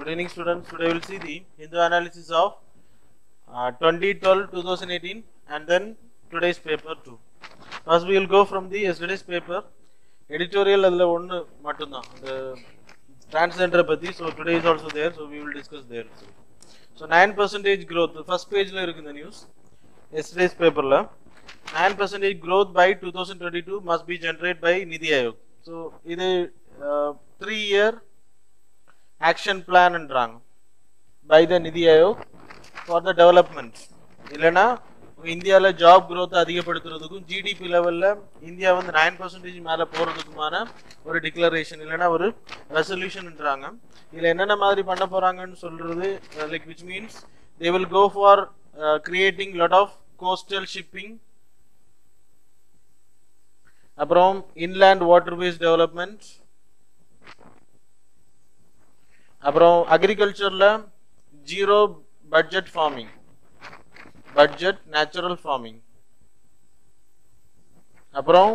Good evening, students. Today we will see the Hindu analysis of uh, 2012 2018 and then today's paper too. First, we will go from the yesterday's paper. Editorial அதில் ஒன்று மட்டும்தான் அந்த டிரான்ஸ்ஜெண்டரை பற்றி so today is also there so we will discuss there so nine percentage growth first பேஜில் இருக்கு இந்த news yesterday's பேப்பரில் nine percentage growth by two thousand twenty two must be generate by Niti Aayog so இது த்ரீ இயர் ஆக்ஷன் பிளான்ன்றாங்க by the Niti Aayog for the development இல்லைன்னா இந்தியாவில் job growth அதிகப்படுத்துறதுக்கும் GDP லெவலில் இந்தியா வந்து நைன் பர்சன்டேஜ் மேலே போகிறதுக்குமான ஒரு டிக்ளரேஷன் இல்லைன்னா ஒரு ரெசல்யூஷன்ன்றாங்க இதில் என்னென்ன மாதிரி பண்ண போகிறாங்கன்னு சொல்கிறது like which means they will go for creating lot of coastal shipping அப்புறம் இன்லேண்ட் வாட்டர்வேஸ் டெவலப்மெண்ட் அப்புறம் அக்ரிகல்ச்சரில் zero budget farming budget natural farming அப்புறம்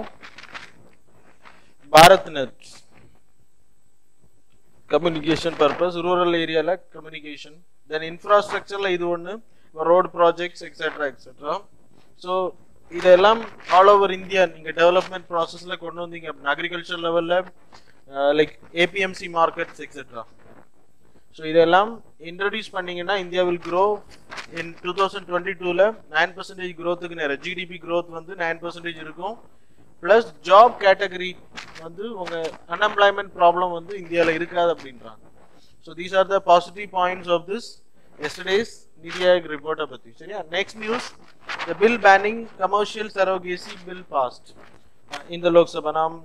Bharat net communication purpose rural ஏரியாவில் கம்யூனிகேஷன் தென் இன்ஃப்ராஸ்ட்ரக்சரில் இது ஒன்று road projects etcetera etcetera so இதெல்லாம் all over India நீங்கள் டெவலப்மெண்ட் ப்ராசஸில் கொண்டு வந்தீங்க அப்படின்னா அக்ரிகல்ச்சர் லெவலில் like APMC markets etcetera so இதெல்லாம் இன்ட்ரடியூஸ் பண்ணீங்கன்னா India will grow in two thousand twenty டூவில் நைன் பர்சன்டேஜ் க்ரோத்துக்கு நேரம் ஜிடிபி க்ரோத் வந்து நைன் பர்சன்டேஜ் இருக்கும் ப்ளஸ் ஜாப் கேட்டகரி வந்து உங்கள் அன்எம்ப்ளாய்மெண்ட் ப்ராப்ளம் வந்து இந்தியாவில் இருக்காது அப்படின்றாங்க so these are the positive points of this yesterday's Niti Aayog ரிப்போர்ட்டை பற்றி சரியா next news the bill banning commercial surrogacy bill passed இந்த லோக்சபா நாம்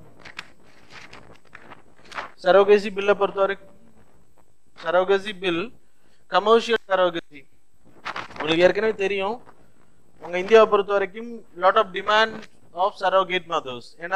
சரோகேசி பில்லை பொறுத்த வரைக்கும் சரோகசி பில் கமர்ஷியல் சரோகசி உங்களுக்கு ஏற்கனவே தெரியும் உங்க இந்தியாவை பொறுத்த வரைக்கும் lot of demand of surrogate mothers ஏன்னா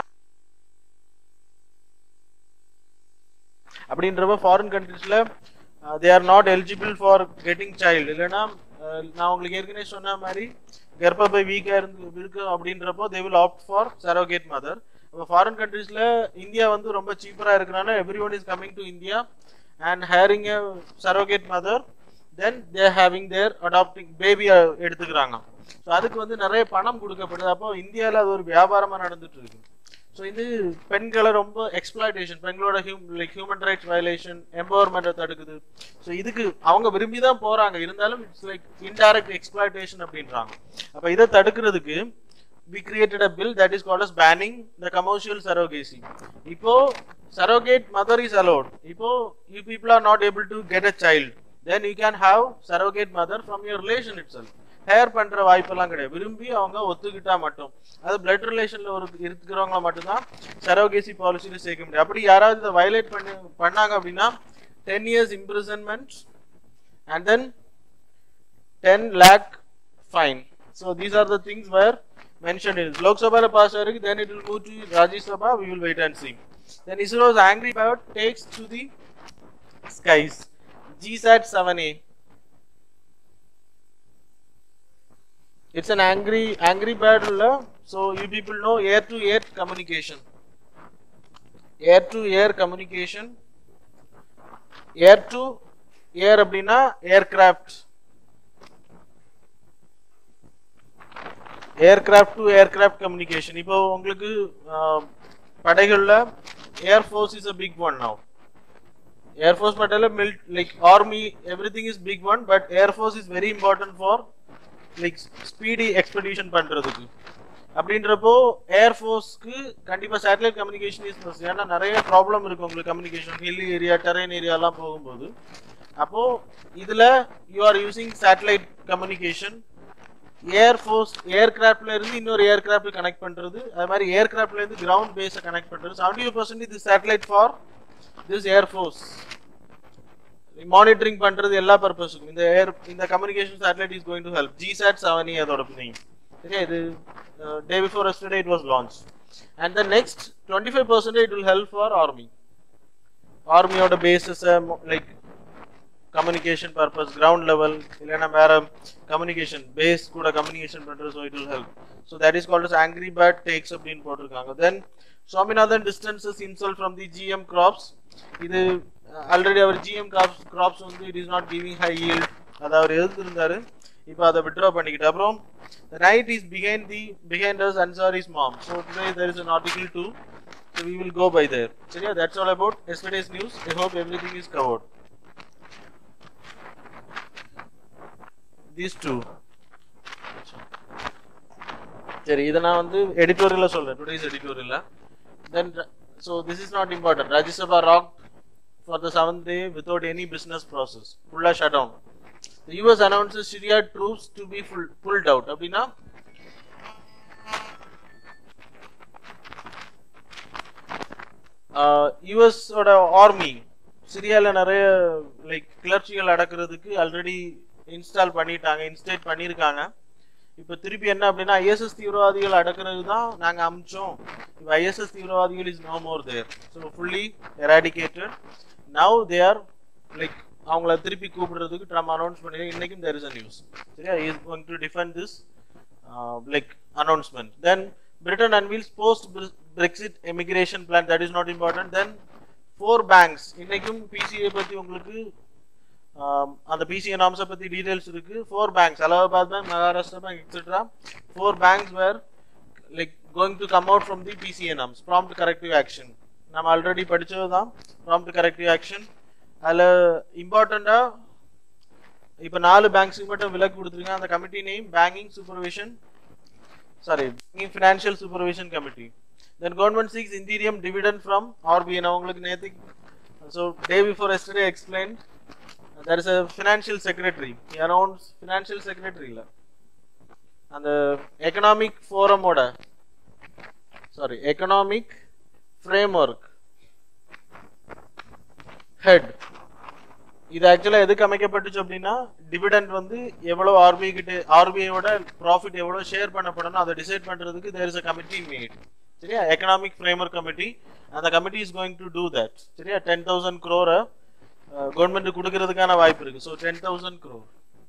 அப்படின்றப்ப ஃபாரின் கண்ட்ரீஸ்ல they are not eligible for getting child இல்லைன்னா நான் உங்களுக்கு ஏற்கனவே சொன்ன மாதிரி கர்ப்பப்பை வீக்காக இருந்து இருக்கு அப்படின்றப்போ they will opt for surrogate mother இப்போ ஃபாரின் கண்ட்ரீஸ்ல இந்தியா வந்து ரொம்ப சீப்பராக இருக்கிறனால everyone is coming to India and hiring a surrogate mother then they having their adopting baby எடுத்துக்கிறாங்க ஸோ அதுக்கு வந்து நிறைய பணம் கொடுக்கப்படுது அப்போ இந்தியாவில் அது ஒரு வியாபாரமாக நடந்துட்டு இருக்கு ஸோ இது பெண்களை ரொம்ப எக்ஸ்பிளாய்டேஷன் பெண்களோட hume like human rights violation எம்பவர்மெண்ட்டை தடுக்குது ஸோ இதுக்கு அவங்க விரும்பி தான் போகிறாங்க இருந்தாலும் இட்ஸ் லைக் இன்டைரக்ட் எக்ஸ்பிளாய்டேஷன் அப்படின்றாங்க அப்போ இதை தடுக்கிறதுக்கு we created a bill that is called as banning the commercial surrogacy இப்போ surrogate mother is allowed இப்போ you people are not able to get a child then you can have surrogate mother from your relation itself hire பண்ற வாய்ப்பெல்லாம் கிடையாது விரும்பி அவங்க ஒத்துக்கிட்டா மட்டும் அது பிளட் ரிலேஷன்ல ஒரு இருக்கிறவங்கள மட்டும்தான் சரோகேசி பாலிசியில சேர்க்க முடியும் அப்படி யாராவது இதை வயலேட் பண்ணி பண்ணாங்க அப்படின்னா ten years imprisonment and then ten lakh fine so these are the things where mentioned in Lok Sabha pass ஆயிருக்கு then it will move to Rajya Sabha we will wait and see then ISRO's angry bird takes to the skies GSAT 7A it's an angry angry bird so you people know air to air communication air to air communication air to air அப்படின்னா aircraft aircraft to aircraft communication இப்போ உங்களுக்கு படைகளில் air force is a big one now air force பட்டையில் மில் like army everything is big one but air force is very important for like speedy expedition பண்ணுறதுக்கு அப்படின்றப்போ ஏர்ஃபோர்ஸ்க்கு கண்டிப்பாக satellite communication is must ஏன்னா நிறைய ப்ராப்ளம் இருக்கு உங்களுக்கு கம்யூனிகேஷன் ஹில் ஏரியா டெரைன் ஏரியாலாம் போகும்போது அப்போது இதில் you are using satellite communication air force ஏர்கிராஃப்ட்ல இருந்து இன்னொரு ஏர்கிராஃப்ட் கனெக்ட் பண்றது அது மாதிரி ஏர்கிராஃப்ட்ல இருந்து கிரவுண்ட் பேஸை கனெக்ட் பண்றது செவன்டி பர்சன்ட் இது satellite for this air force monitoring பண்றது எல்லா பர்பஸுக்கும் இந்த ஏர் இந்த communication satellite is going to help G sat seven அதோட நேம் சரியா இது day before yesterday it was launch and the next twenty five percentage it will help for army ஆர்மியோட பேசஸை like communication purpose ground level இல்லைன்னா வேற communication base கூட communication பண்றது so it will help so that is called angry bird tags அப்படின்னு போட்டிருக்காங்க then Swaminathan distances himself from the GM crops இது already அவர் ஜிஎம் கிராப்ஸ் கிராப்ஸ் வந்து it is not giving high yield அதை அவர் எதிர்த்திருந்தாரு இப்போ அதை விட்ரா பண்ணிக்கிட்டு அப்புறம் the night is behind the behind us Ansari's mom. So today there is an article too. So we will go by there. So yeah, that's all about yesterday's news. I hope everything is covered. These two. சரி இதை நான் வந்து editorial சொல்றேன் today's எடிட்டோரியல்ல then so this is not important Rajya Sabha rock for the seventh day without any business process ஃபுல்லாக shut down The US announces Syria troops to be full, pulled out. அப்படின்னா US ஓட army சிரியால நிறைய like கிளர்ச்சிகள் நடக்கிறதுக்கு already install பண்ணிட்டாங்க instead பண்ணியிருக்காங்க இப்போ திருப்பி என்ன அப்படின்னா ஐஎஸ்எஸ் தீவிரவாதிகள் அடக்குறது தான் நாங்கள் அமிச்சோம் இப்போ ஐஎஸ்எஸ் தீவிரவாதிகள் is no more there so fully eradicated now they are like அவங்கள திருப்பி கூப்பிடுறதுக்கு ட்ரம் அனௌன்ஸ் பண்ணி இன்னைக்கும் தேர் இஸ் அ நியூஸ் சரியா is going to defend this like announcement then Britain unveils post Brexit emigration plan that is not important then four banks இன்னைக்கும் PCA பத்தி உங்களுக்கு அந்த பிசிஏ நாம்ஸை பத்தி டீடைல்ஸ் இருக்கு four banks Allahabad bank Maharashtra bank etcetera four banks where like going to come out from the PCA norms prompt corrective action நம்ம already படிச்சது தான் ப்ராம்ப்ட் கரெக்டிவ் ஆக்ஷன் அதில் இம்பார்ட்டண்ட்டாக இப்போ நாலு பேங்க்ஸுக்கு மட்டும் விலக்கு கொடுத்துருக்காங்க அந்த committee name banking supervision sorry banking financial supervision committee then government six interim dividend from RBI நான் உங்களுக்கு நேற்று so day before yesterday explain there is a financial secretary around financial secretary இல்லை அந்த எக்கனாமிக் ஃபோரமோட sorry economic framework head இது actually எதுக்கு அமைக்கப்பட்டுச்சு அப்படின்னா dividend வந்து எவ்வளவு ஆர்பிஐ கிட்ட ஆர்பிஐயோட ப்ராஃபிட் எவ்வளவு ஷேர் பண்ணப்படணும் அதை டிசைட் பண்றதுக்கு there is a committee made சரியா எக்கனாமிக் ஃப்ரேமர் கமிட்டி அந்த committee is going to do that சரியா டென் தௌசண்ட் க்ரோரை கவர்மெண்ட் கொடுக்கறதுக்கான வாய்ப்பு இருக்கு so ten thousand crore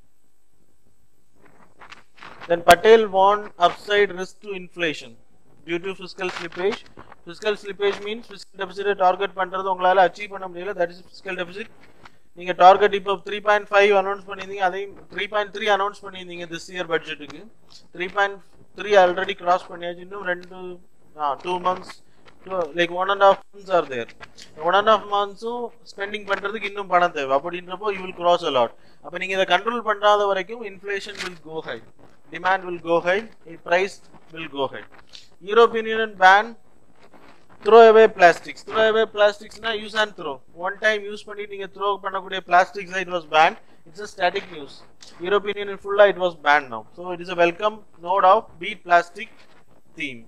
then Patel warn upside risk to inflation due to fiscal slippage fiscal slippage means fiscal டெபிசிட்டை target பண்றது உங்களால அச்சீவ் பண்ண முடியல தட் இஸ் ஃபிஸ்கல் டெபிசிட் நீங்க டார்கெட் இப்போ த்ரீ பாயிண்ட் ஃபைவ் அனௌன்ஸ் பண்ணியிருந்தீங்க அதையும் த்ரீ பாயிண்ட் த்ரீ அனௌன்ஸ் பண்ணியிருந்தீங்க திஸ் இயர் பட்ஜெட்டுக்கு three point three already cross பண்ணியாச்சு இன்னும் ரெண்டு two months like one and half months are there one and half மந்த்ஸும் ஸ்பெண்டிங் பண்றதுக்கு இன்னும் பணம் தேவை அப்படின்றப்போ யூ வில் கிராஸ் அலாட் அப்போ நீங்க இதை கண்ட்ரோல் பண்ணாத வரைக்கும் inflation will go high demand will go high price will go high European Union ban throw away plastics throw away பிளாஸ்டிக்ஸ்னா use and throw one time use பண்ணி நீங்க throw பண்ணக்கூடிய plastics it was ban it's a static news European Union ஃபுல்லா it was ban now so it is a welcome note of beat plastic theme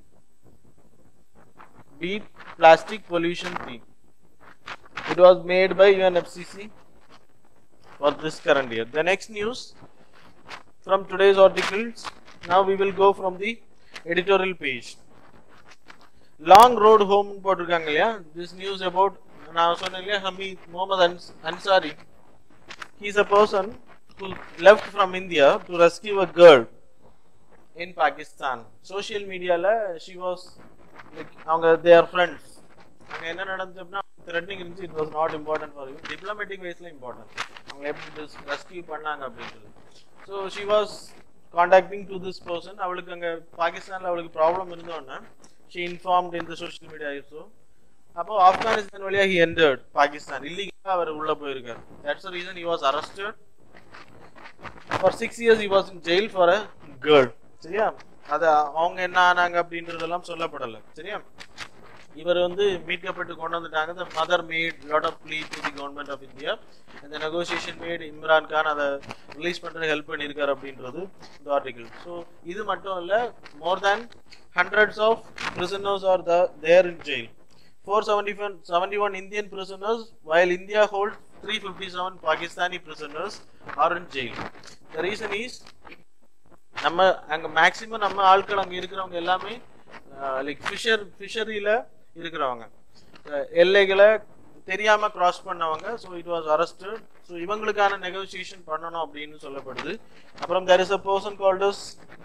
beat plastic pollution theme. It was made by UNFCC for this current year. The next news from today's articles. Now we will go from the editorial page. Long road home போட்டிருக்காங்க இல்லையா this news about நான் சொன்னேன் இல்லையா ஹமீத் முகமது அன்ஸ் Ansari he's a person who left from India to rescue a girl in Pakistan social மீடியாவில் she was like அவங்க their friends அங்கே என்ன நடந்துச்சுன்னா த்ரெட்னிங் இருந்துச்சு it was not important for you diplomatic வைஸில் இம்பார்ட்டன்ட் அவங்க எப்படி ரெஸ்கியூ பண்ணாங்க அப்படின்றது so she was contacting to this person அவளுக்கு அங்கே பாகிஸ்தானில் அவளுக்கு ப்ராப்ளம் இருந்தோன்னே ஷி இன்ஃபார்ம்ட் இந்த சோஷியல் மீடியா ஸோ அப்போ ஆப்கானிஸ்தான் வழியா ஹி என்டர்ட் பாகிஸ்தான் இல்லீகலாக அவர் உள்ள போயிருக்காரு that's reason he was arrested for six years he was in jail for a girl சரியா அது அவங்க என்ன ஆனாங்க அப்படின்றதெல்லாம் சொல்லப்படலை சரியா இவர் வந்து மீட்கப்பட்டு கொண்டு வந்துட்டாங்க the mother made lot of plea to the government of India இந்த நெகோசியேஷன் மேட் இம்ரான் கான் அதை ரிலீஸ் பண்ணுறது ஹெல்ப் பண்ணியிருக்காரு அப்படின்றது இந்த ஆர்டிகிள் ஸோ இது மட்டும் இல்லை more than hundreds of prisoners are the there in jail four seventy one seventy one Indian prisoners while India hold three fifty seven Pakistani prisoners are in jail the reason is நம்ம அங்க maximum நம்ம ஆட்கள் அங்க இருக்கிறவங்க எல்லாமே like Fisher ஃபிஷரியில இருக்கிறவங்க எல்லைகளை தெரியாம கிராஸ் பண்ணவங்க so it was arrested so இவங்களுக்கான நெகோசியேஷன் பண்ணணும் அப்படின்னு சொல்லப்படுது அப்புறம் there is a person called as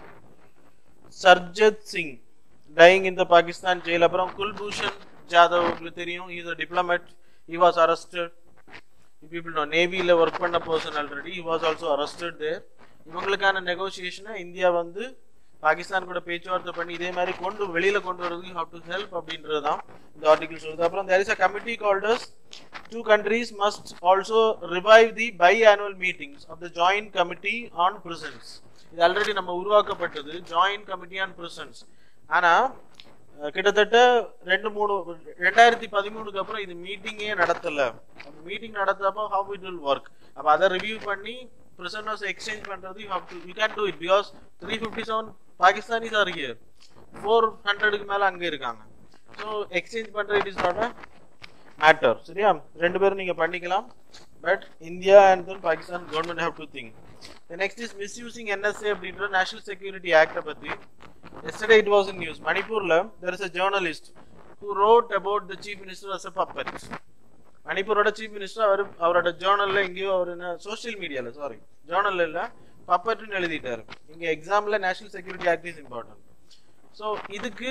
Sarabjit Singh dying in the Pakistan jail அப்புறம் குல்பூஷன் ஜாதவ் உங்களுக்கு தெரியும் is a diplomat he was arrested people know நேவியில் ஒர்க் பண்ண person already he was also arrested there இவங்களுக்கான நெகோசியேஷனை இந்தியா வந்து பாகிஸ்தான் கூட பேச்சுவார்த்தை பண்ணி இதே மாதிரி கொண்டு வெளியில கொண்டு வரதுக்கு ஹவ் டு ஹெல்ப் அப்படின்றது தான் இந்த ஆர்டிகல் சொல்லுது அப்புறம் there is a committee called as two countries must also revive the biannual meetings of the joint committee on prisons இது ஆல்ரெடி நம்ம உருவாக்கப்பட்டது ஜாயின்ட் கமிட்டி ஆன் prisons ஆனா அஹ், கிட்டத்தட்ட ரெண்டு மூணு ரெண்டாயிரத்தி பதிமூணுக்கு அப்புறம் இது மீட்டிங்கே நடத்தல மீட்டிங் நடத்தப்போ ஹவ் இட் வில் ஒர்க் அப்ப அதை ரிவ்யூ பண்ணி prisoners எக்ஸ்சேஞ்ச் பண்றது you how to you can do it because three fifty seven Pakistanis are here four ஹண்ட்ரடுக்கு மேல அங்க இருக்காங்க ஸோ எக்ஸ்சேஞ்ச் பண்ற it is not a matter சரியா ரெண்டு பேரும் நீங்க பண்ணிக்கலாம் but India and then Pakistan government have to think next is misusing NSA அப்படின்ற நேஷனல் செக்யூரிட்டி ஆக்டை பத்தி yesterday it was in news மணிப்பூர்ல there is a journalist who wrote about the chief minister as a puppet மணிப்பூரோட chief minister அவர் அவரோட ஜேர்னல்ல எங்கேயோ அவர் என்ன சோஷியல் மீடியால சாரி ஜேர்னல்ல இல்ல பப்பட்னு எழுதிட்டாரு இங்க எக்ஸாம்ல national security act is important so இதுக்கு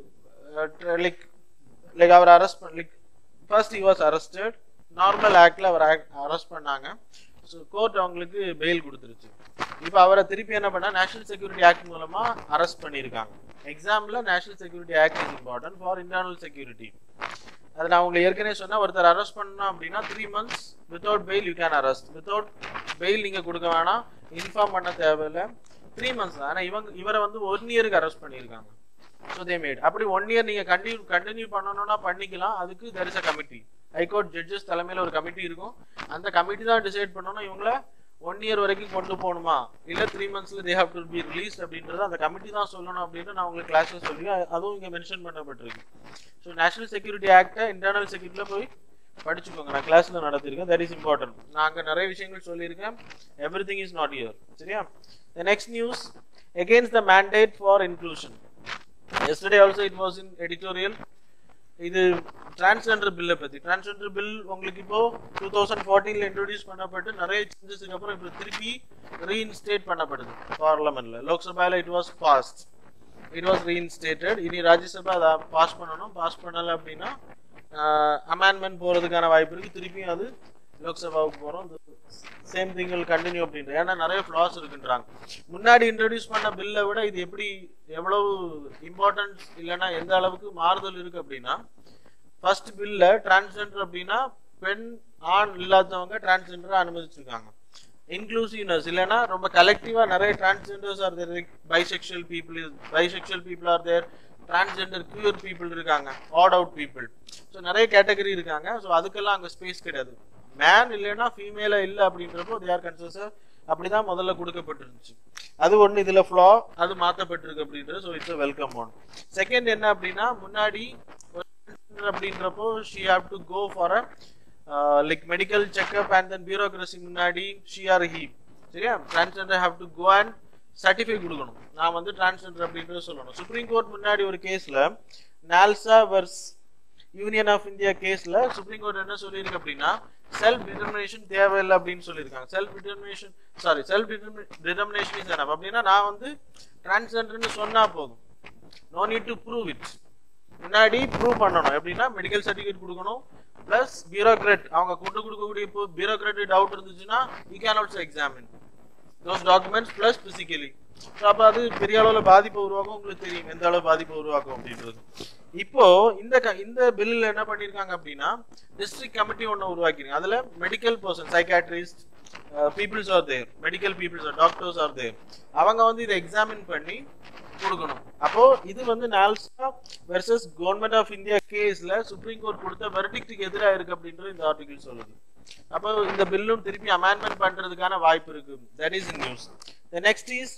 லைக் லைக் அவர் அரெஸ்ட் பண்ண like first he was arrested normal ஆக்ட்ல அவர் அரெஸ்ட் பண்ணாங்க ஸோ கோர்ட் அவங்களுக்கு பெயில் கொடுத்துருச்சு இப்போ அவரை திருப்பி என்ன பண்ணா நேஷனல் செக்யூரிட்டி ஆக்ட் மூலமா அரெஸ்ட் பண்ணியிருக்காங்க எக்ஸாம்ல national security act is important for internal security அது நான் உங்களுக்கு ஏற்கனவே சொன்னா ஒருத்தர் அரெஸ்ட் பண்ணா அப்படின்னா three months without bail you can arrest without bail நீங்க கொடுக்க வேணாம் இன்ஃபார்ம் பண்ண தேவையில்ல த்ரீ மந்த்ஸ் தான் ஆனா இவங்க இவரை வந்து ஒன் இயருக்கு அரெஸ்ட் பண்ணியிருக்காங்க ஸோ தே மேட் அப்படி ஒன் இயர் நீங்க கண்டினியூ கண்டினியூ பண்ணணும்னா பண்ணிக்கலாம் அதுக்கு there is a committee high court judges தலைமையில ஒரு கமிட்டி இருக்கும் அந்த கமிட்டி தான் டிசைட் பண்ணணும் இவங்கள ஒன் இயர் வரைக்கும் கொண்டு போகணுமா இல்ல த்ரீ மந்த்ஸ்ல they have to be release அப்படின்றது அந்த கமிட்டி தான் சொல்லணும் அப்படின்னு நான் உங்களுக்கு கிளாஸ்ல சொல்லி அதுவும் இங்க மென்ஷன் பண்ணப்பட்டிருக்கு ஸோ நேஷனல் செக்யூரிட்டி ஆக்டை இன்டர்னல் செக்யூரிட்டியில் போய் படிச்சுக்கோங்க நான் கிளாஸ்ல நடத்திருக்கேன் தட் இஸ் இம்பார்ட்டன்ட் நான் அங்க நிறைய விஷயங்கள் சொல்லியிருக்கேன் everything is not here சரியா the next news against the mandate for inclusion yesterday also it was in editorial இது டிரான்ஸ்ஜெண்டர் பில்லை பத்தி டிரான்ஸ்ஜெண்டர் பில் உங்களுக்கு இப்போ டூ தௌசண்ட் ஃபோர்டீன்ல இன்ட்ரோடியூஸ் பண்ணப்பட்டு நிறைய சேஞ்சஸ்க்கு அப்புறம் இப்போ திருப்பி ரீஇன்ஸ்டேட் பண்ணப்படுது பார்லமெண்ட்ல லோக்சபால it was passed it was reinstated இனி ராஜ்யசபா அதை பாஸ் பண்ணணும் பாஸ் பண்ணல அப்படின்னா அமெண்ட்மெண்ட் போறதுக்கான வாய்ப்பு இருக்கு திருப்பியும் அது லோக்சபாவுக்கு போறோம் சேம் திங் வில் கண்டினியூ அப்படின்ற ஏன்னா நிறைய ஃபிளாஸ் இருக்குன்றாங்க முன்னாடி இன்ட்ரடியூஸ் பண்ண பில்லை விட இது எப்படி எவ்வளவு இம்பார்ட்டன்ஸ் இல்லைன்னா எந்த அளவுக்கு மாறுதல் இருக்கு அப்படின்னா ஃபர்ஸ்ட் பில்ல டிரான்ஸ்ஜெண்டர் அப்படின்னா பெண் ஆண் இல்லாதவங்க டிரான்ஸ்ஜெண்டரை அனுமதிச்சிருக்காங்க இன்க்ளூசிவ்னஸ் இல்லைன்னா ரொம்ப கலெக்டிவா நிறைய transgenders are there bisexual people bisexual people are there transgender queer people இருக்காங்க ஆட் அவுட் பீப்புள் ஸோ நிறைய கேட்டகரி இருக்காங்க ஸோ அதுக்கெல்லாம் அங்கே ஸ்பேஸ் கிடையாது மேன் இல்லைன்னா ஃபீமேலா இல்லை அப்படின்றப்போ தே ஆர் கன்சர்ஸ் அப்படிதான் முதல்ல கொடுக்கப்பட்டிருந்துச்சு அது ஒண்ணு இதுல ஃப்ளா அது மாத்தப்பட்டிருக்கு அப்படின்றது so it's welcome one second என்ன அப்படின்னா முன்னாடி அப்படின்றப்போ she have to go for a like medical checkup and then bureaucracy முன்னாடி ஷி ஆர் ஹீ சரியா transgender have to go and certify கொடுக்கணும் நான் வந்து டிரான்ஸ்ஜெண்டர் அப்படின்றது சொல்லணும் சுப்ரீம் கோர்ட் முன்னாடி ஒரு கேஸ்ல NALSA vs union of India கேஸ்ல சுப்ரீம் கோர்ட் என்ன சொல்லியிருக்கு அப்படின்னா செல்ஃப் டிட்டர்மினேஷன் தேவையில்லை அப்படின்னு சொல்லியிருக்காங்க self determination sorry self determination is enough அப்படின்னா நான் வந்து டிரான்ஸ்ஜெண்டர்னு சொன்னா போதும் no need to prove it முன்னாடி ப்ரூவ் பண்ணணும் எப்படின்னா மெடிக்கல் சர்டிஃபிகேட் கொடுக்கணும் பிளஸ் பியூரோக்ராட் அவங்க கொண்டு கொடுக்கக்கூடிய இப்போ பியூரோக்ராட் டவுட் இருந்துச்சுன்னா you can also examine those documents plus physically so அப்போ அது பெரிய அளவில் பாதிப்பை உருவாக்கும் உங்களுக்கு தெரியும் எந்த அளவு பாதிப்பை உருவாக்கும் அப்படின்றது இப்போ இந்த க- இந்த பில்லில் என்ன பண்ணியிருக்காங்க அப்படின்னா டிஸ்ட்ரிக்ட் கமிட்டி ஒன்று உருவாக்கிருங்க அதில் medical person psychiatrist peoples are there medical peoples are doctors are there அவங்க வந்து இதை எக்ஸாமின் பண்ணி கொடுக்கணும் அப்போ இது வந்து NALSA versus government of India கேஸ்ல சுப்ரீம் கோர்ட் கொடுத்த வெர்டிக்ட்டுக்கு எதிராக இருக்கு அப்படின்றது இந்த ஆர்டிகல் சொல்லுது அப்போ இந்த பில்லும் திருப்பி அமெண்ட்மெண்ட் பண்றதுக்கான வாய்ப்பு இருக்கு that is news the next is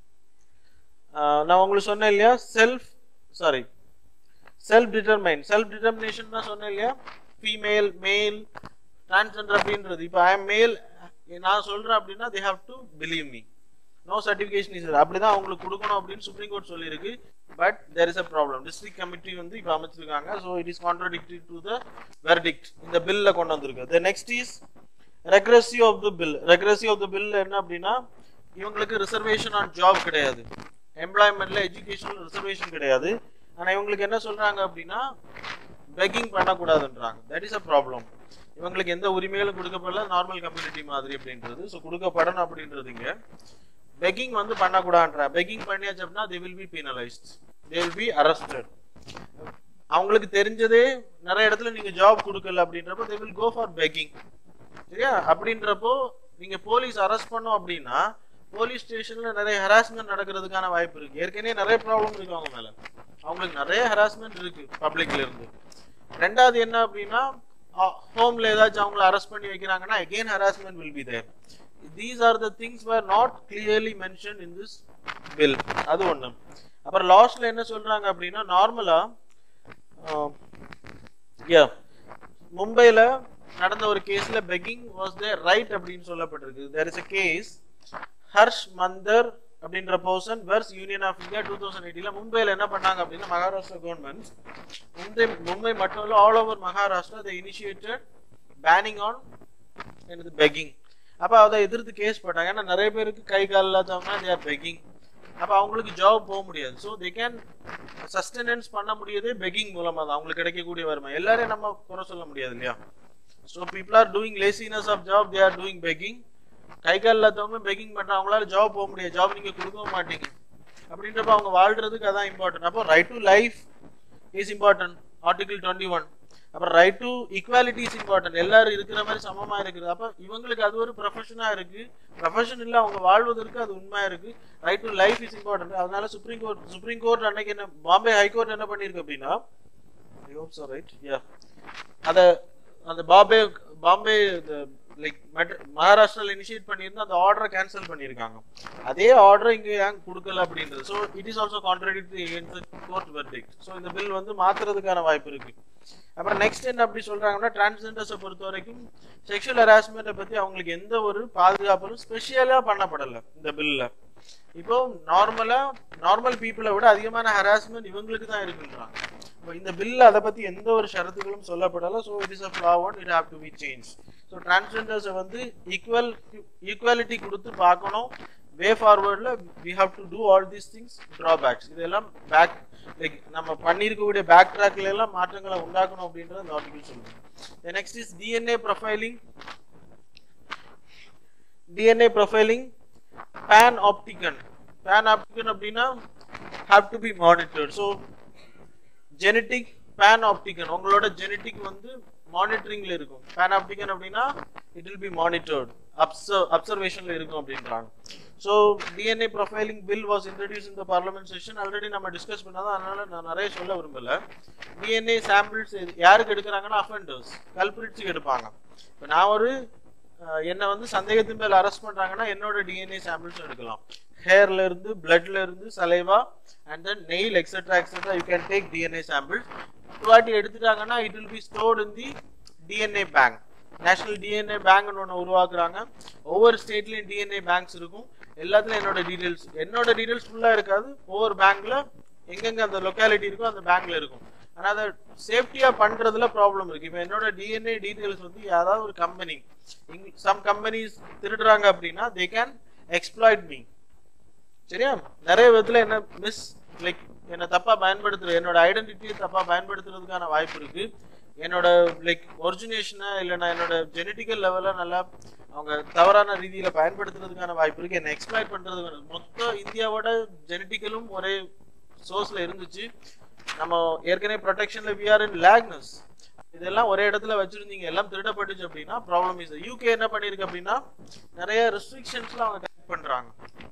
நான் உங்களுக்கு சொன்னேன் இல்லையா self sorry self determine self determination தான் சொன்னேன் இல்லையா ஃபீமேல் மேல் டிரான்ஸ்ஜெண்டர் அப்படின்றது இப்போ ஐ எம் மேல் நான் சொல்றேன் அப்படின்னா they have to believe me no certification is அப்படிதான் அவங்களுக்கு கொடுக்கணும் அப்படின்னு சுப்ரீம் கோர்ட் சொல்லியிருக்கு but there is a problem district committee வந்து இப்போ அமைச்சிருக்காங்க so it is contradictory to the verdict இந்த பில்ல கொண்டு வந்திருக்கு the next is regressive of the bill regressive of the bill என்ன அப்படின்னா இவங்களுக்கு ரிசர்வேஷன் ஆன் ஜாப் கிடையாது எம்ப்ளாய்மெண்ட்ல எஜுகேஷனல் ரிசர்வேஷன் கிடையாது ஆனா இவங்களுக்கு என்ன சொல்றாங்க அப்படின்னா பெக்கிங் பண்ணக்கூடாதுன்றாங்க தட் இஸ் அ ப்ராப்ளம் இவங்களுக்கு எந்த உரிமைகளும் கொடுக்கப்படல நார்மல் கம்யூனிட்டி மாதிரி அப்படின்றது ஸோ கொடுக்கப்படணும் அப்படின்றது இங்க பெக்கிங் வந்து பண்ணக்கூடாதுன்றா பெக்கிங் பண்ணியாச்சு அப்படின்னா they will be penalised they will be arrested அவங்களுக்கு தெரிஞ்சதே நிறைய இடத்துல நீங்க ஜாப் கொடுக்கல அப்படின்றப்போ they will go for begging சரியா அப்படின்றப்போ நீங்க போலீஸ் அரெஸ்ட் பண்ணோம் அப்படின்னா போலீஸ் ஸ்டேஷன்ல நிறைய ஹராஸ்மெண்ட் நடக்கிறதுக்கான வாய்ப்பு இருக்கு ஏற்கனவே நிறைய ப்ராப்ளம் இருக்கு அவங்க மேல அவங்களுக்கு நிறைய ஹராஸ்மெண்ட் இருக்கு பப்ளிக்ல இருந்து ரெண்டாவது என்ன அப்படின்னா ஹோம்ல ஏதாச்சும் அவங்கள அரெஸ்ட் பண்ணி வைக்கிறாங்கன்னா again harassment will be there these are the things where not clearly mention in this bill அது ஒண்ணு அப்புறம் லாஸ்ட்ல என்ன சொல்றாங்க அப்படின்னா நார்மலா யா மும்பைல நடந்த ஒரு கேஸ்ல பெக்கிங் வாஸ் த ரைட் அப்படின்னு சொல்லப்பட்டிருக்கு there is a case Harsh Mander அப்படின்ற person vs union of India two thousand எயிட்டில மும்பைல என்ன பண்ணாங்க அப்படின்னா மகாராஷ்டிரா கவர்மெண்ட் மும்பை மும்பை மட்டும் இல்ல all over Maharashtra they initiated banning on எனது பெக்கிங் அப்ப அதை எதிர்த்து கேஸ் போட்டாங்க ஏன்னா நிறைய பேருக்கு கை கால் இல்லாதவங்க தே ஆர் பெக்கிங் அப்ப அவங்களுக்கு ஜாப் போக முடியாது ஸோ தே கேன் சஸ்டெனன்ஸ் பண்ண முடியதே பெக்கிங் மூலமா தான் அவங்களுக்கு கிடைக்கக்கூடிய வருமானம் எல்லாரையும் நம்ம குறை சொல்ல முடியாது இல்லையா so people are doing laziness of job they are doing begging கை கால் இல்லாதவங்க பெக்கிங் பண்றாங்க அவங்களால ஜாப் போக முடியாது ஜாப் நீங்க கொடுக்கவும் மாட்டீங்க அப்படின்றப்ப அவங்க வாழ்றதுக்கு அதான் இம்பார்ட்டன்ட் அப்போ right to life is important article twenty one அப்புறம் right to equality is important எல்லாரும் இருக்கிற மாதிரி சமமா இருக்குது அப்ப இவங்களுக்கு அது ஒரு ப்ரொஃபஷனா இருக்கு ப்ரொஃபஷன் இல்ல அவங்க வாழ்வதற்கு அது உண்மையா இருக்கு right to life is important அதனால சுப்ரீம் கோர்ட் சுப்ரீம் கோர்ட் அன்னைக்கு என்ன பாம்பே ஹைகோர்ட் என்ன பண்ணிருக்கு அப்படின்னா I hope so right yeah அத அந்த பாம்பே பாம்பே லைக் மகாராஷ்டிரால இனிஷியேட் பண்ணியிருந்தா அந்த ஆர்டரை கேன்சல் பண்ணியிருக்காங்க அதே ஆர்டர் இங்க ஏன் கொடுக்கல அப்படின்றது so it is also contradictory court verdict so இந்த பில் வந்து மாத்துறதுக்கான வாய்ப்பு இருக்கு அப்புறம் நெக்ஸ்ட் என்ன அப்படி சொல்றாங்கன்னா டிரான்ஸ்ஜெண்டர்ஸை பொறுத்த வரைக்கும் செக்ஷுவல் ஹராஸ்மெண்ட்டை பத்தி அவங்களுக்கு எந்த ஒரு பாதுகாப்பும் ஸ்பெஷலா பண்ணப்படல இந்த பில்ல இப்போ நார்மலா நார்மல் பீப்புளை விட அதிகமான ஹராஸ்மெண்ட் இவங்களுக்கு தான் இருக்குன்றாங்க இப்போ இந்த பில் அதை பத்தி எந்த ஒரு ஷரத்துகளும் சொல்லப்படல so it is a flaw one it have to be change so டிரான்ஸ்ஜெண்டர்ஸை வந்து ஈக்குவல் ஈக்குவாலிட்டி கொடுத்து பார்க்கணும் வே ஃபார்வர்டில் we have to do all these things drawbacks இதெல்லாம் பேக் லைக் நம்ம பண்ணியிருக்கக்கூடிய பேக் ட்ராக்ல எல்லாம் மாற்றங்களை உண்டாக்கணும் அப்படின்றது அந்த ஆர்டிகல் சொல்லுங்க next is DNA profiling DNA profiling panopticon panopticon அப்படின்னா have to be monitored so genetic panopticon உங்களோட ஜெனட்டிக் வந்து மானிட்டரிங்ல இருக்கும் பேன் ஆப்டிகன் அப்படின்னா it will be monitored observe அப்சர்வேஷன்ல இருக்கும் அப்படின்றாங்க so DNA profiling bill was introduce இந்த பார்லமெண்ட் செஷன் ஆல்ரெடி நம்ம டிஸ்கஸ் பண்ணாதான் அதனால நான் நிறைய சொல்ல விரும்பல டிஎன்ஏ சாம்பிள்ஸ் யாருக்கு எடுக்கிறாங்கன்னா அஃபெண்டர்ஸ் கல்பிரிட்ஸுக்கு எடுப்பாங்க இப்போ நான் ஒரு அஹ், என்னை வந்து சந்தேகத்தின் மேல் அரெஸ்ட் பண்றாங்கன்னா என்னோட டிஎன்ஏ சாம்பிள்ஸ் எடுக்கலாம் ஹேர்ல இருந்து பிளட்ல இருந்து saliva and then nail etcetera etcetera you can take DNA samples ஒரு வாட்டி எடுத்துட்டாங்கன்னா it will be stored in the DNA bank national DNA பேங்க்னு ஒன்று உருவாக்குறாங்க ஒவ்வொரு ஸ்டேட்லயும் டிஎன்ஏ பேங்க்ஸ் இருக்கும் எல்லாத்துலயும் என்னோட டீடைல்ஸ் என்னோட டீடைல்ஸ் ஃபுல்லா இருக்காது ஒவ்வொரு பேங்க்ல எங்கெங்க அந்த லொக்காலிட்டி இருக்கோ அந்த பேங்க்ல இருக்கும் ஆனா அதை சேஃப்டியா பண்றதுல ப்ராப்ளம் இருக்கு இப்போ என்னோட டிஎன்ஏ டீடைல்ஸ் வந்து யாராவது ஒரு கம்பெனி சம் கம்பெனிஸ் திருடுறாங்க அப்படின்னா தே கேன் எக்ஸ்ப்ளாய்ட் மீ சரியா நிறைய விதத்துல என்ன மிஸ் லைக் என்ன தப்பா பயன்படுத்துற என்னோட ஐடென்டிட்டியை தப்பா பயன்படுத்துறதுக்கான வாய்ப்பு இருக்கு என்னோட லைக் ஒரிஜினேஷனை இல்லைன்னா என்னோட ஜெனட்டிக்கல் லெவல நல்லா அவங்க தவறான ரீதியில பயன்படுத்துறதுக்கான வாய்ப்பு இருக்கு என்ன எக்ஸ்ப்ளாய்ட் பண்றது மொத்த இந்தியாவோட ஜெனட்டிக்கலும் ஒரே சோர்ஸ்ல இருந்துச்சு நம்ம ஏற்கனவே ப்ரொடெக்ஷன்ல விஆர் இன் லேக்னஸ் இதெல்லாம் ஒரே இடத்துல வச்சிருந்தீங்க எல்லாம் திருடப்பட்டுச்சு அப்படின்னா ப்ராப்ளம் இஸ் யூகே என்ன பண்ணிருக்கு அப்படின்னா நிறைய ரெஸ்ட்ரிக்ஷன்ஸ்லாம் அவங்க கனெக்ட் பண்றாங்க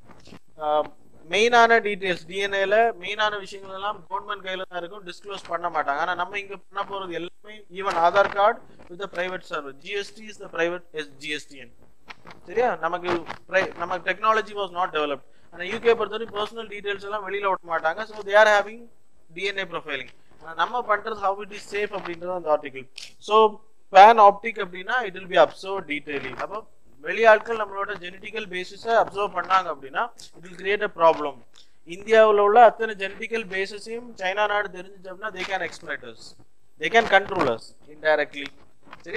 மெயினான டீடைல்ஸ் டிஎன்ஏல மெயினான விஷயங்கள் எல்லாம் கவர்மெண்ட் கையில தான் இருக்கும் டிஸ்க்ளோஸ் பண்ண மாட்டாங்க ஆனா நம்ம இங்க பண்ண போறது எல்லாமே even Aadhaar card with private server GST is the private S GSTN சரியா நமக்கு pri- நமக்கு டெக்னாலஜி வாஸ் நாட் டெவலப்ட் ஆனா யூகே பொறுத்தவரைக்கும் பர்சனல் டீடைல்ஸ் எல்லாம் வெளியில விட மாட்டாங்க so they are having DNA profiling நம்ம பண்றது ஹவு இட் இஸ் சேஃப் அப்படின்றது அந்த ஆர்டிகல் ஸோ பேன் ஆப்டிக் அப்படின்னா it will be observe detailing அப்போ வெளியாட்கள் நம்மளோட ஜெனட்டிக்கல் பேசிஸை அப்சர்வ் பண்ணாங்க அப்படின்னா it will create a problem இந்தியாவில் உள்ள அத்தனை ஜெனட்டிக்கல் பேசிஸையும் சைனா நாடு தெரிஞ்சுச்சு அப்படின்னா they can exploit us they can control us indirectly சரியா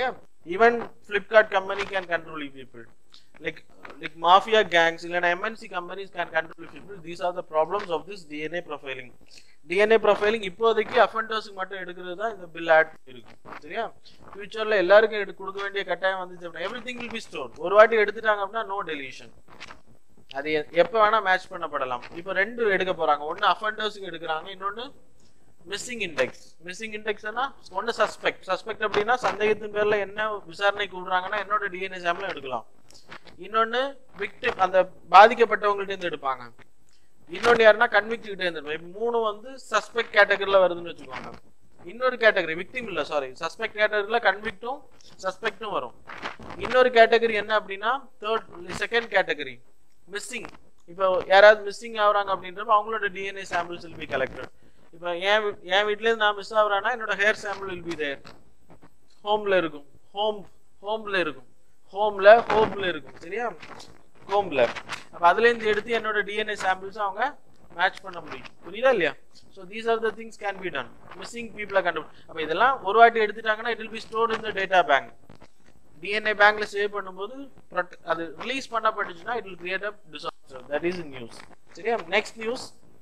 even flipkart company can control you people like like mafia gangs இல்லைன்னா mnc companies can control you people these are the problems of this dna profiling dna profiling இப்போதைக்கு அஃபெண்டர்ஸ்க்கு மட்டும் எடுக்கிறது தான் இந்த bill add இருக்கு சரியா ஃபியூச்சர்ல எல்லாருக்கும் எடுத்து கொடுக்க வேண்டிய கட்டாயம் வந்துச்சு அப்படின்னா everything will be store ஒரு வாட்டி எடுத்துட்டாங்க அப்படின்னா நோ டெலிஷன் அது எ- எப்ப வேணா மேட்ச் பண்ணப்படலாம் இப்போ ரெண்டு எடுக்க போறாங்க ஒன்னு அஃபெண்டர்ஸ்க்கு எடுக்கிறாங்க இன்னொன்னு மிஸ்ஸிங் இண்டெக்ஸ் மிஸ்ஸிங் இண்டெக்ஸ்னா ஒன்னு சஸ்பெக்ட் சஸ்பெக்ட் அப்படின்னா சந்தேகத்தின் பேர்ல என்ன விசாரணை கூடுறாங்கன்னா என்னோட டிஎன்ஏ சாம்பிள் எடுக்கலாம் இன்னொன்னு விக்டிம் அந்த பாதிக்கப்பட்டவங்கள்ட்ட இருந்து எடுப்பாங்க இன்னொன்னு யாருன்னா கன்விக்ட் கிட்ட இருந்து எடுப்பாங்க. இப்ப மூணு வந்து சஸ்பெக்ட் கேட்டகரியில வருதுன்னு வச்சுக்கோங்க இன்னொரு கேட்டகரி விக்டிம் இல்ல சாரி சஸ்பெக்ட் கேட்டகரியில கன்விக்டும் சஸ்பெக்டும் வரும் இன்னொரு கேட்டகரி என்ன அப்படின்னா தேர்ட் செகண்ட் கேட்டகரி மிஸ்ஸிங் இப்போ யாராவது மிஸ்ஸிங் ஆகுறாங்க அப்படின்றப்ப அவங்களோட DNA samples will be collected இப்போ என் வீ- என் வீட்ல இருந்து நான் மிஸ் ஆகுறேன்னா என்னோட hair sample will be there ஹோம்ல இருக்கும் ஹோம் ஹோம்ல இருக்கும் ஹோம்ல ஹோம்ல இருக்கும் சரியா ஹோம்ல அப்ப அதுல இருந்து எடுத்து என்னோட டிஎன்ஏ சாம்பிள்ஸ் அவங்க மேட்ச் பண்ண முடியும் புரியுதா இல்லையா so these are the things can be done missing பீப்புளை கண்டு அப்ப இதெல்லாம் ஒரு வாட்டி எடுத்துட்டாங்கன்னா it will be stored in the data bank DNA பேங்க்ல சேவ் பண்ணும்போது prot- அது ரிலீஸ் பண்ணப்பட்டுச்சுன்னா it will create up disaster that is news சரியா நெக்ஸ்ட் நியூஸ்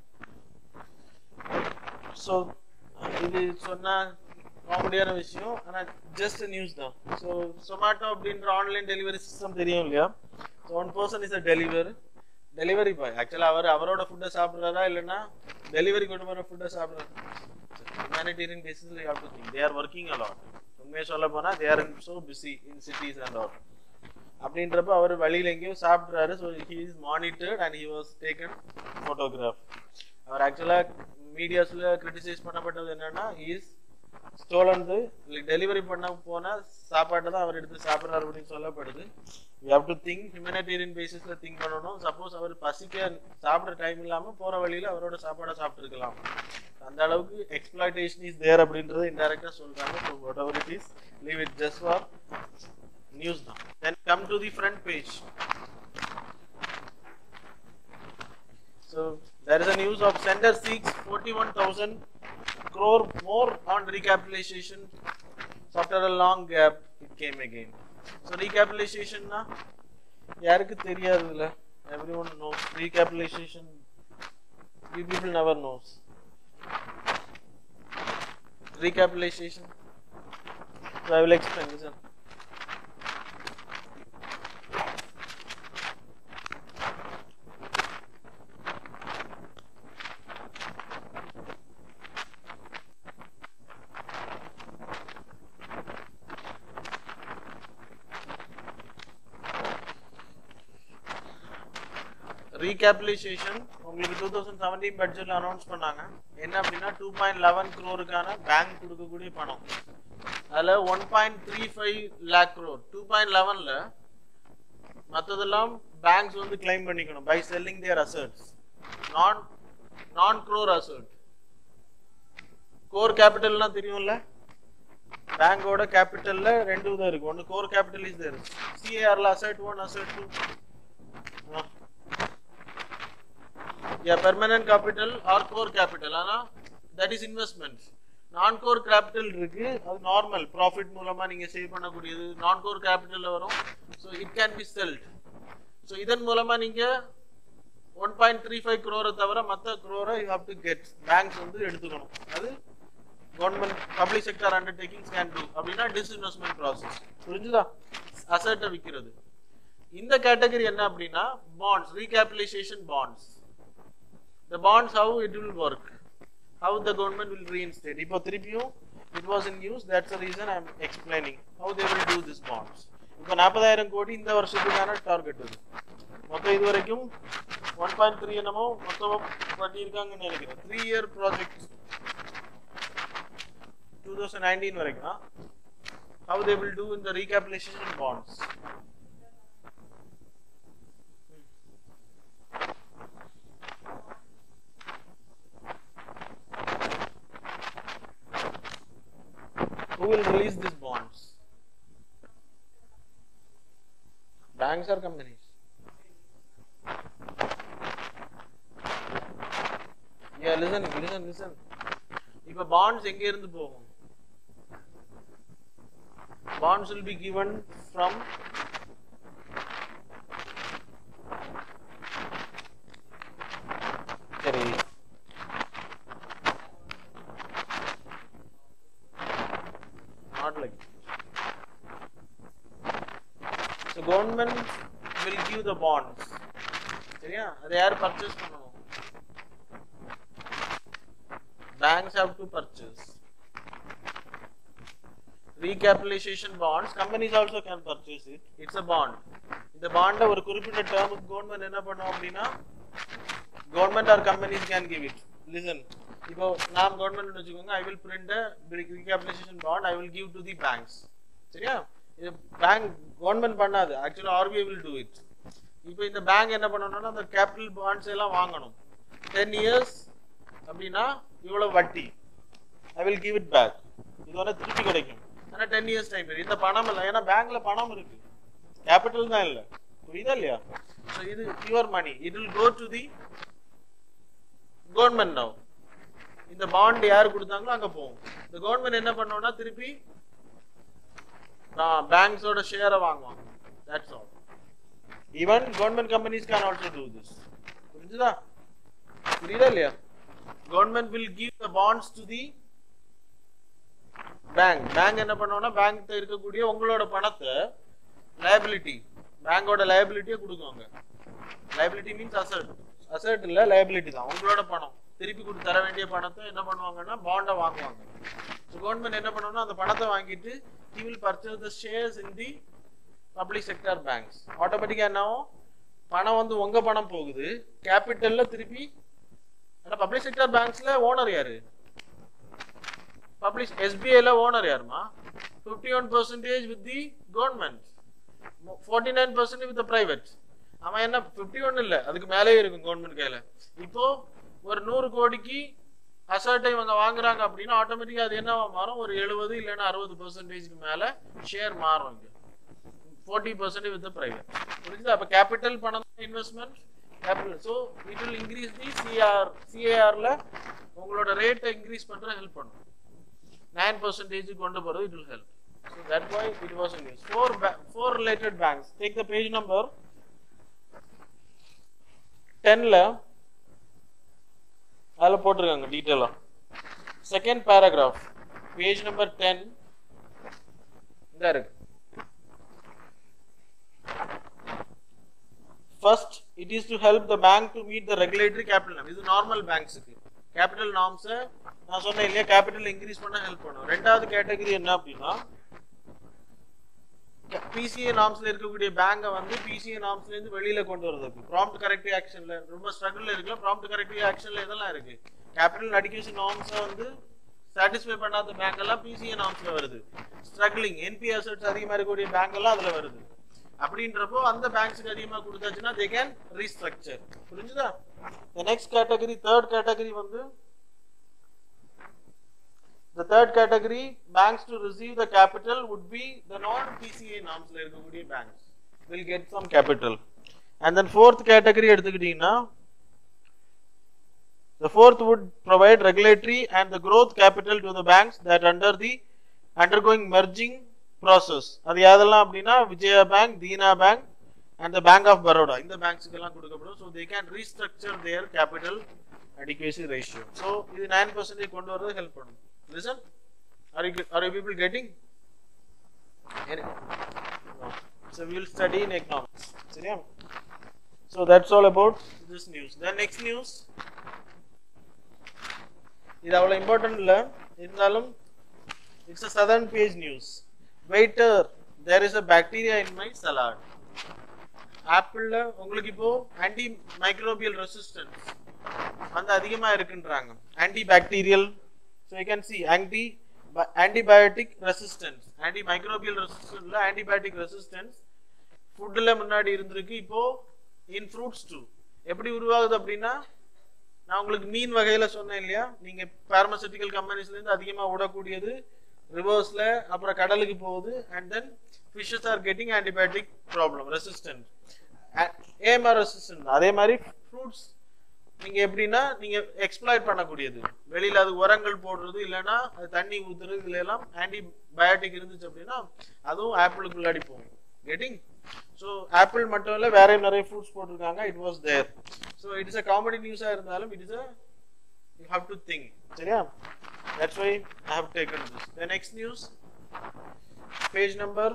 ஸோ இது சொன்னா காமெடியான விஷயம் ஆனா ஜஸ்ட் நியூஸ் தான் ஸோ சொமாட்டோ அப்படின்ற ஆன்லைன் டெலிவரி சிஸ்டம் தெரியும் இல்லையா so one person is a delivery delivery boy ஆக்சுவலாக அவர் அவரோட ஃபுட்டை சாப்பிட்றாரா இல்லைன்னா டெலிவரி கொண்டு வர ஃபுட்டை சாப்பிட்றாரு humanitarian basis you have to think they are working a lot உண்மையை சொல்ல போனா they are so busy in cities and all அப்படின்றப்ப அவர் வழியில எங்கேயோ சாப்பிட்றாரு so he is monitored and he was taken photograph அவர் ஆக்சுவலா மீடியாஸ்ல கிரிட்டிசைஸ் பண்ணப்பட்டது என்னன்னா இஸ் ஸ்டோலன்து டெலிவரி பண்ண போன சாப்பாட்டை தான் அவர் எடுத்து சாப்பிட்றாரு அப்படின்னு சொல்லப்படுது you have to think humanitarian பேசிஸ்ல திங்க் பண்ணணும் சப்போஸ் அவர் பசிக்க சாப்பிட டைம் இல்லாம போற வழியில அவரோட சாப்பாடை சாப்பிட்டுருக்கலாம் அந்த அளவுக்கு எக்ஸ்பிளாய்டேஷன் இஸ் தேர் அப்படின்றத இன்டெரக்டா சொல்றாங்க so whatever it is leave it just for news தான் then come to the front page So there is a news of sender seeks 41,000 crore more on recapitalization. So after a long gap, it came again. So recapitalization na யாருக்கு தெரியாதுல்ல everyone knows recapitalization you people never knows recapitalization so I will explain listen recapitalisation உங்களுக்கு two thousand seventeen பட்ஜெட்ல announce பண்ணாங்க என்ன அப்படின்னா two point eleven க்ரோருக்கான bank கொடுக்கக்கூடிய பணம் அதுல one point three five lakh crore two point லெவன்ல மற்றதெல்லாம் பேங்க்ஸ் வந்து கிளைம் பண்ணிக்கணும் பை செல்லிங் தேர் அசர்ட்ஸ் நான் நான் க்ரோர் அசர்ட் கோர் கேபிட்டல்னா தெரியும்ல பேங்கோட கேபிட்டல்ல ரெண்டு விதம் இருக்கு ஒன்னு கோர் கேபிட்டல் இஸ் தேர் சிஏஆர்ல asset one asset two yeah permanent capital or core capital ஆனா that is investment non core capital இருக்கு அது நார்மல் ப்ராஃபிட் மூலமா நீங்க சேவ் பண்ணக்கூடியது நான் கோர் கேபிட்டல்ல வரும் so it can be sold so இதன் மூலமா நீங்க ஒன் பாயிண்ட் த்ரீ ஃபைவ் க்ரோரை தவிர மற்ற க்ரோரை you have to get banks வந்து எடுத்துக்கணும் அது government public sector undertakings can do அப்படின்னா டிஸ்இன்வெஸ்ட்மெண்ட் ப்ராசஸ் புரிஞ்சுதா அசர்ட்டை விற்கிறது இந்த கேட்டகரி என்ன அப்படின்னா bonds recapitalisation bonds the bonds how it will work how the government will reinstate இப்போ திருப்பியும் it was in news that's the reason i'm explaining how they will do this bonds இப்போ நாற்பதாயிரம் கோடி இந்த வருஷத்துக்கான டார்கெட் இது மொத்தம் இது வரைக்கும் ஒன் பாயிண்ட் த்ரீ என்னமோ மொத்தமா பண்ணியிருக்காங்கன்னு நினைக்கிறேன் three year project two thousand nineteen வரைக்கும் how they will do in the recapitalization bonds Who will release these bonds? Banks or companies? Yeah, listen, listen, listen. இப்ப பாண்ட்ஸ் எங்க இருந்து போகும் bonds will be given from சரி not like so government will give the bonds சரியா அதை யார் purchase பண்ணணும் banks have to purchase recapitalization bonds companies also can purchase it it's a bond இந்த பாண்ட ஒரு குறிப்பிட்ட டேர்முக்கு கவர்மெண்ட் என்ன பண்ணும் அப்படின்னா government or companies can give it listen இப்போ நாம் கவர்மெண்ட் வச்சுக்கோங்க I will print recapitalisation bond I will give to the banks சரியா இது பேங்க் கவர்மெண்ட் பண்ணாது ஆக்சுவலா ஆர்பிஐ வில் டூ இட் இப்போ இந்த பேங்க் என்ன பண்ணணும்னா அந்த கேபிட்டல் பாண்ட்ஸ் எல்லாம் வாங்கணும் டென் இயர்ஸ் அப்படின்னா இவ்வளவு வட்டி I will give it back இது வந்து திருப்பி கிடைக்கும் ஆனா டென் இயர்ஸ் டைம் இந்த பணம் இல்லை ஏன்னா பேங்க்ல பணம் இருக்கு கேபிட்டல் தான் இல்லை புரியுதா இல்லையா ஸோ இது pure money it will go to the government now இந்த பாண்ட் யார் கொடுத்தாங்களோ அங்க போகும் இந்த கவர்மெண்ட் என்ன பண்ணோம்னா திருப்பி பேங்க்ஸோட ஷேரை வாங்குவாங்க that's all even government companies can also do this புரிஞ்சுதா புரியுதா இல்லையா government will give the bonds to the bank bank என்ன பண்ணோம்னா பேங்க் இருக்கக்கூடிய உங்களோட பணத்தை லயபிலிட்டி பேங்கோட லயபிலிட்டியை கொடுக்குவாங்க லயபிலிட்டி மீன்ஸ் அசட் அசட் இல்ல லயபிலிட்டி தான் உங்களோட பணம் திருப்பி கொடுத்து தர வேண்டிய பணத்தை என்ன பண்ணுவாங்கன்னா பாண்டை வாங்குவாங்க ஸோ கவர்மெண்ட் என்ன பண்ணணும்னா அந்த பணத்தை வாங்கிட்டு he will purchase the shares in the public sector banks ஆட்டோமேட்டிக்கா என்ன ஆகும் பணம் வந்து உங்க பணம் போகுது கேபிட்டல்ல திருப்பி ஆனா பப்ளிக் செக்டர் பேங்க்ஸ்ல ஓனர் யாரு பப்ளிக் எஸ்பிஐல ஓனர் யாருமா fifty one percentage with the government forty nine percentage with private அவன் என்ன ஃபிஃப்டி ஒன் இல்ல அதுக்கு மேலேயே இருக்கும் கவர்மெண்ட் கையில இப்போ ஒரு நூறு கோடிக்கு அசர்ட்டை இவங்க வாங்குறாங்க அப்படின்னா ஆட்டோமேட்டிக்கா அது என்னவா மாறும் ஒரு எழுபது இல்லைன்னா அறுபது பர்சன்டேஜ்க்கு மேல ஷேர் மாறும் இங்க ஃபோர்ட்டி பர்சன்டேஜ் வித் பிரைவேட் புரிஞ்சுதா அப்ப கேபிட்டல் பணம் investment capital so it will increase the CR சிஏஆர்ல உங்களோட ரேட்டை இன்க்ரீஸ் பண்ற ஹெல்ப் பண்ணும் நைன் பர்சன்டேஜ் கொண்டு போறது it will help so that why it was in four four related banks take the page number டென்ல அதில் போட்டிருக்காங்க டீட்டெயிலாக second paragraph page number ten இந்த இருக்கு first it is to help the bank to meet the regulatory capital norm இது normal பேங்க்ஸுக்கு capital நார்ம்ஸை நான் சொன்னேன் இல்லையா கேபிட்டல் இன்க்ரீஸ் பண்ண ஹெல்ப் பண்ணும் ரெண்டாவது கேட்டகரி என்ன அப்படின்னா பிசிஏ நார்ம்ஸ்ல இருக்கக்கூடிய பேங்கை வந்து பிசிஏ நார்ம்ஸ்ல இருந்து வெளியில கொண்டு வரதுக்கு ப்ராம்ப்ட் கரெக்டிவ் ஆக்ஷன்ல ரொம்ப ஸ்ட்ரகிள் இருக்குல்ல ப்ராம்ப்ட் கரெக்டிவ் ஆக்ஷன்ல இதெல்லாம் இருக்கு கேபிட்டல் அடிகேஷன் நார்ம்ஸை வந்து சாட்டிஸ்ஃபை பண்ணாத பேங்க் எல்லாம் பிசிஏ நார்ம்ஸ்ல வருது ஸ்ட்ரகிளிங் என்பி அசட்ஸ் அதிகமா இருக்கக்கூடிய பேங்க் எல்லாம் அதுல வருது அப்படின்றப்போ அந்த பேங்க்ஸ்க்கு அதிகமா கொடுத்தாச்சுன்னா தே கேன் ரீஸ்ட்ரக்சர் புரிஞ்சுதா நெக்ஸ்ட் கேட்டகரி தேர்ட் கேட்டகரி வந்து The third category, banks to receive the capital would be the non-PCA norms ல இருக்கக்கூடிய banks will get some capital. And then fourth category எடுத்துக்கிட்டீங்கன்னா the fourth would provide regulatory and the growth capital to the banks that under the undergoing merging process. அது யாதெல்லாம் அப்படின்னா Vijaya bank Dena bank and the bank of Baroda இந்த பேங்க்ஸ்க்கு எல்லாம் கொடுக்கப்படும் so they can restructure their capital adequacy ratio. So இது 9% கொண்டு வரது help பண்ணும் listen are you are you people getting Any- no. so we will study in economics சரியா so that's all about this news the next news இது அவ்வளவு important இல்ல இருந்தாலும் it's a southern page news waiter there is a bacteria in my salad ஆப்பிள்ல உங்களுக்கு இப்போ anti microbial resistance வந்து அதிகமா இருக்குன்றாங்க anti bacterial so you can see anti antibiotic resistance anti microbial ரெசிஸ்டன்ஸ்ல ஆன்டிபயோட்டிக் ரெசிஸ்டன்ஸ் ஃபுட்டில் முன்னாடி இருந்திருக்கு இப்போ இன் ஃப்ரூட்ஸ் டூ எப்படி உருவாகுது அப்படின்னா நான் உங்களுக்கு மீன் வகையில சொன்னேன் இல்லையா நீங்க பார்மசூட்டிக்கல் கம்பெனிஸ்ல இருந்து அதிகமா விடக்கூடியது ரிவர்ஸ்ல அப்புறம் கடலுக்கு போகுது and then fishes are getting antibiotic problem resistant ஏமா ரெசிஸ்டன்ட் அதே மாதிரி ஃப்ரூட்ஸ் நீங்க எப்படின்னா நீங்க எக்ஸ்ப்ளாய்ட் பண்ணக்கூடியது வெளியில அது உரங்கள் போடுறது இல்லைன்னா அது தண்ணி ஊத்துறது இதுல எல்லாம் ஆன்டிபயோட்டிக் இருந்துச்சு அப்படின்னா அதுவும் ஆப்பிளுக்குள்ளாடி போகும் கெட்டிங் ஸோ ஆப்பிள் மட்டும் இல்லை வேற நிறைய ஃப்ரூட்ஸ் போட்டிருக்காங்க it was there so it is a comedy நியூஸாக இருந்தாலும் it is a you have to think சரியா that's why I have taken this the next news page number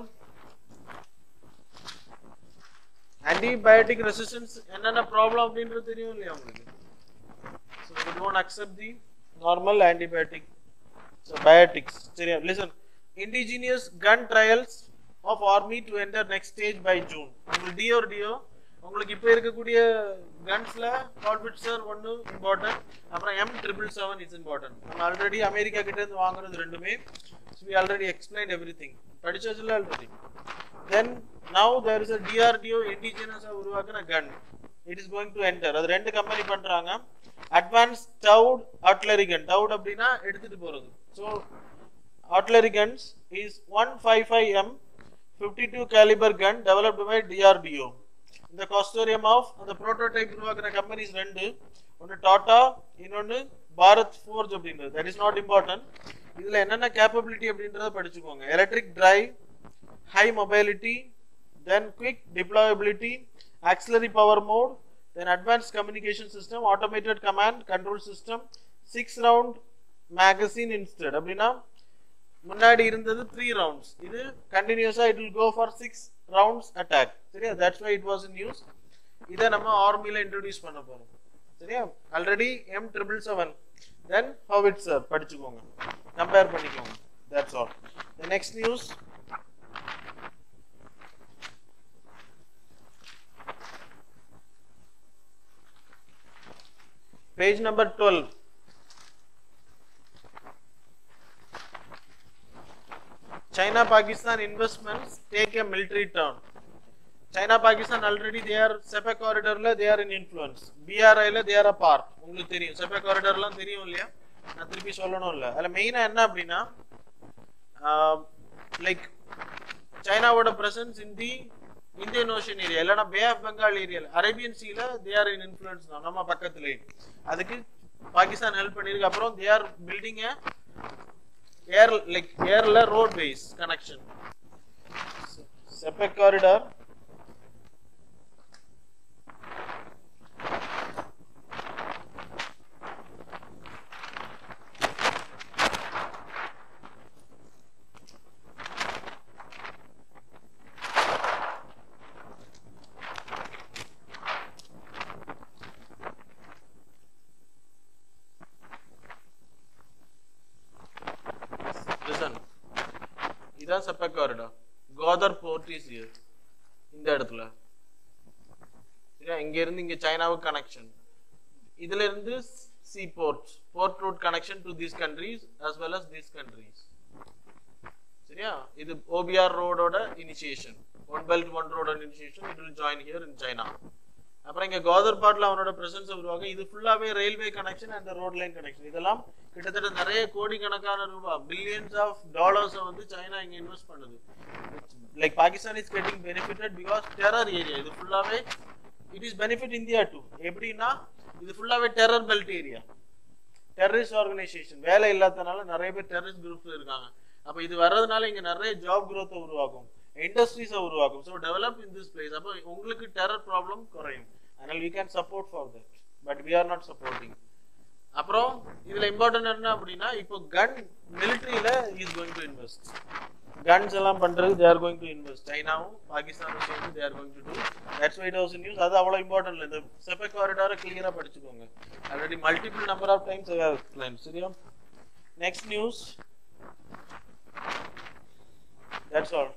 antibiotic resistance என்னென்ன problem அப்படின்றது தெரியும் இல்லையா உங்களுக்கு so we don't accept the normal antibiotic so biotics சரியா listen indigenous gun trials of army to enter next stage by June உங்களுக்கு டியோ டியோ உங்களுக்கு இப்போ இருக்கக்கூடிய கன்ஸ்ல கால்பிட்சர் ஒன்று இம்பார்ட்டன்ட் அப்புறம் M triple seven is important நம்ம ஆல்ரெடி அமெரிக்கா கிட்ட இருந்து வாங்குறது ரெண்டுமே we already explain everything படிச்சதுல already then now there is a DRDO இண்டிஜினஸாக உருவாக்குன gun it is going to enter அது ரெண்டு கம்பெனி பண்றாங்க advance towed artillery gun towed அப்படின்னா எடுத்துட்டு போறது ஸோ artillery guns is 155M 52 caliber gun developed by DRDO. இந்த காஸ்டோரியம் ஆஃப் அந்த ப்ரோட்டோடைப் உருவாக்குற கம்பெனிஸ் ரெண்டு ஒன்று டாடா இன்னொன்று பாரத் ஃபோர்ஜ் அப்படின்றது தட் இஸ் நாட் இம்பார்ட்டன்ட் இதுல என்னென்ன கேப்பபிலிட்டி அப்படின்றத படிச்சுக்கோங்க electric drive high mobility then quick deployability auxiliary power mode then advance communication system automated command control system six round magazine instead அப்படின்னா முன்னாடி இருந்தது த்ரீ ரவுண்ட்ஸ் இது கண்டினியூஸா it will go for six rounds attack சரியா that's why it was in news இதை நம்ம ஆர்மில introduce பண்ண போறோம் சரியா already M triple seven then howitzer படிச்சுக்கோங்க கம்பேர் பண்ணிக்கோங்க that's all the next news page number twelve China Pakistan investments take a military turn. China Pakistan already they are SEPA corridor ல they are in influence. BRI ல they are a part. உங்களுக்கு தெரியும் SEPA corridor லாம் தெரியும் இல்லையா நான் திருப்பி சொல்லணும் இல்ல அதுல மெயினா என்ன அப்படின்னா லைக் சைனாவோட presence in the Indian ocean area இல்லைன்னா பே ஆஃப் பெங்கால் ஏரியால அரேபியன் சீல தே ஆர் இன் இன்ஃபுளுன்ஸ் தான் நம்ம பக்கத்துலேயே அதுக்கு பாகிஸ்தான் ஹெல்ப் பண்ணிருக்கு அப்புறம் they are building air like ஏர்ல roadways connection CPEC corridor listen இதான் CPEC corridor Gwadar port is here இந்த இடத்துல சரியா இங்க இருந்து இங்க சைனாவுக்கு கனெக்ஷன் இதுல இருந்து sea port port route connection to these countries as well as these countries சரியா இது ஓபிஆர் ரோடோட initiation one belt one road initiation it will join here in China அப்புறம் இங்க கோதர்பாட்ல அவனோட பிரசன்ஸ் உருவாங்க இது ஃபுல்லாவே railway connection and road line connection இதெல்லாம் கிட்டத்தட்ட நிறைய கோடிக்கணக்கான ரூபாய் பில்லியன்ஸ் ஆஃப் டாலர்ஸ் வந்து சைனா இங்க இன்வெஸ்ட் பண்ணுது like Pakistan is getting benefitted because terror area இது ஃபுல்லாவே it is benefit India too எப்படின்னா இது ஃபுல்லாவே terror belt area terrorist organisation வேலை இல்லாதனால நிறைய பேர் டெரரிஸ்ட் குரூப்ல இருக்காங்க அப்ப இது வர்றதுனால இங்க நிறைய ஜாப் growth உருவாக்கும் இண்டஸ்ட்ரீஸை உருவாக்கும் so develop in this place அப்போ உங்களுக்கு டெரர் ப்ராப்ளம் குறையும் அதனால we can support for that but we are not supporting அப்புறம் இதுல இம்பார்ட்டன்ட் என்ன அப்படின்னா இப்போ கன் மிலிட்ரியில is going to invest guns எல்லாம் பண்றது they are going to invest சைனாவும் பாகிஸ்தானும் சேர்ந்து they are going to do that's why was news அது அவ்வளவு இம்பார்ட்டன்ட் இல்லை இந்த செப்பக் காரிடாரை கிளியரா படிச்சுக்கோங்க already multiple number of times explain சரியா next news that's all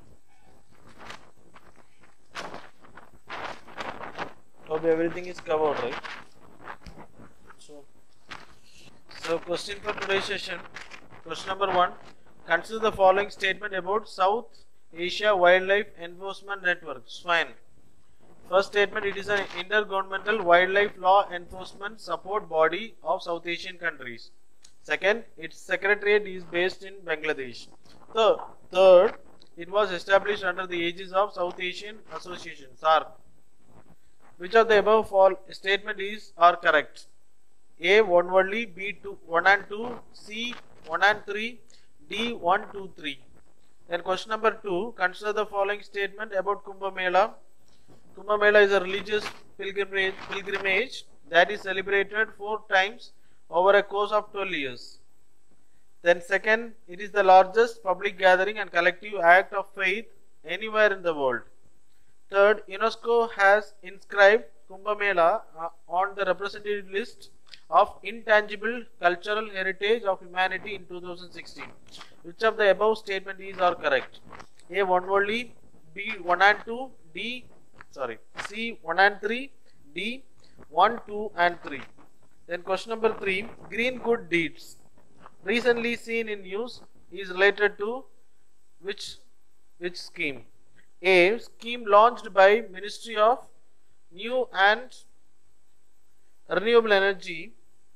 Hope everything is covered, right? So, so question for today's session. Question number one. Consider the following statement about South Asia Wildlife Enforcement Network, SWAN. First statement, it is an intergovernmental wildlife law enforcement support body of South Asian countries. Second, its secretariat is based in Bangladesh. Third, third, it was established under the aegis of South Asian Association, SARC Which of the above fall statement is are correct? A 1 only, B 2 1 and 2, C 1 and 3, D 1 2 3. Then question number 2 consider the following statement about Kumbh Mela. Kumbh Mela is a religious pilgrimage, pilgrimage that is celebrated four times over a course of 12 years. Then second, it is the largest public gathering and collective act of faith anywhere in the world. Third, UNESCO has inscribed Kumbh Mela uh, on the representative list of intangible cultural heritage of humanity in 2016. Which of the above statement is or correct? A 1 only, B 1 and 2, D sorry, C 1 and 3, D 1, 2 and 3. Then question number 3, green good deeds recently seen in news is related to which which scheme? A scheme launched by Ministry of New and Renewable Energy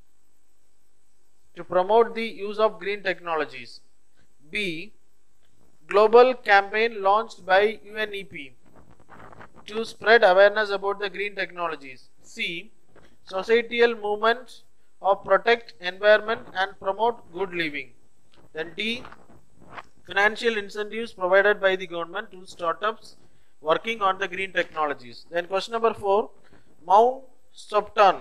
to promote the use of green technologies. B. Global campaign launched by UNEP to spread awareness about the green technologies. C. Societal movement of protect environment and promote good living. Then D. Financial incentives provided by the government to startups working on the green technologies. Then question number 4. Mount Stopton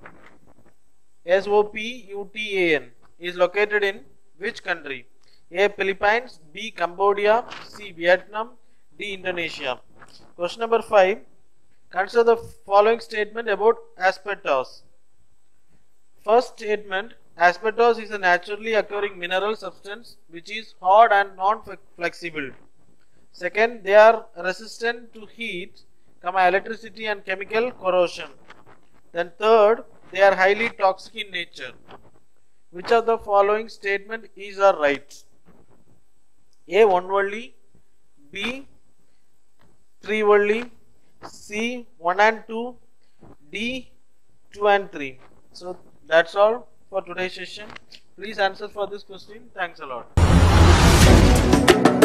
S O P U T A N is located in which country? A. Philippines, B. Cambodia, C. Vietnam, D. Indonesia. Question number 5. Consider the following statement about asbestos. First statement asbestos is a naturally occurring mineral substance which is hard and non flexible. Second, they are resistant to heat, comma, electricity, and chemical corrosion. Then, third, they are highly toxic in nature. Which of the following statement is or right? A. One only, B. Three only, C. One and two, D. Two and three. So that's all for today's session. Please answer for this question. Thanks a lot.